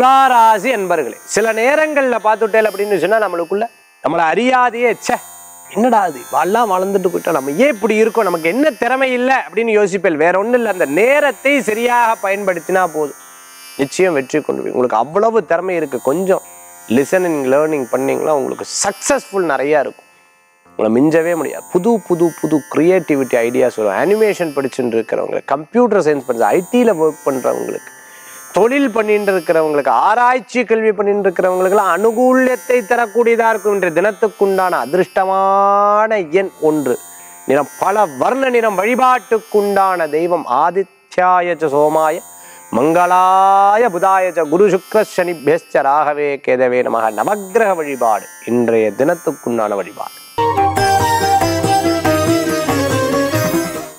துளாராசி என்பர்களே சில நேரங்கள்ல பார்த்துட்டேல் அப்படின்னு சொன்னா நம்மளுக்குள்ள நம்மளை அறியாதையே ச்சே என்னடா அது வாழலாம் வளர்ந்துட்டு போயிட்டோம் நம்ம ஏன் இப்படி இருக்கோம் நமக்கு என்ன திறமை இல்லை அப்படின்னு யோசிப்பேன் வேற ஒண்ணும் இல்லை அந்த நேரத்தை சரியாக பயன்படுத்தினா போதும் நிச்சயம் வெற்றி கொண்டு போய் உங்களுக்கு அவ்வளவு திறமை இருக்கு கொஞ்சம் லிசனிங் லேர்னிங் பண்ணீங்களா உங்களுக்கு சக்ஸஸ்ஃபுல் நிறையா இருக்கும் உங்களை மிஞ்சவே முடியாது புது புது புது க்ரியேட்டிவிட்டி ஐடியாஸ் வரும் அனிமேஷன் படிச்சுட்டு இருக்கிறவங்க கம்ப்யூட்டர் சயின்ஸ் படிச்சு ஐடியில் ஒர்க் பண்ணுறவங்களுக்கு தொழில் பண்ணிட்டு இருக்கிறவங்களுக்கு ஆராய்ச்சி கல்வி பண்ணிட்டு இருக்கிறவங்களுக்கெல்லாம் அனுகூல்யத்தை தரக்கூடியதாக இருக்கும் இன்றைய தினத்துக்குண்டான அதிர்ஷ்டமான எண் ஒன்று நிறம் பல வர்ண நிறம் வழிபாட்டுக்குண்டான தெய்வம் ஆதித்யாய ச சோமாய மங்களாய புதாய ச குரு சுக்ர சனிபியஸ்ச ராகவே கேதவே நமக நவக்கிரக வழிபாடு இன்றைய தினத்துக்குண்டான வழிபாடு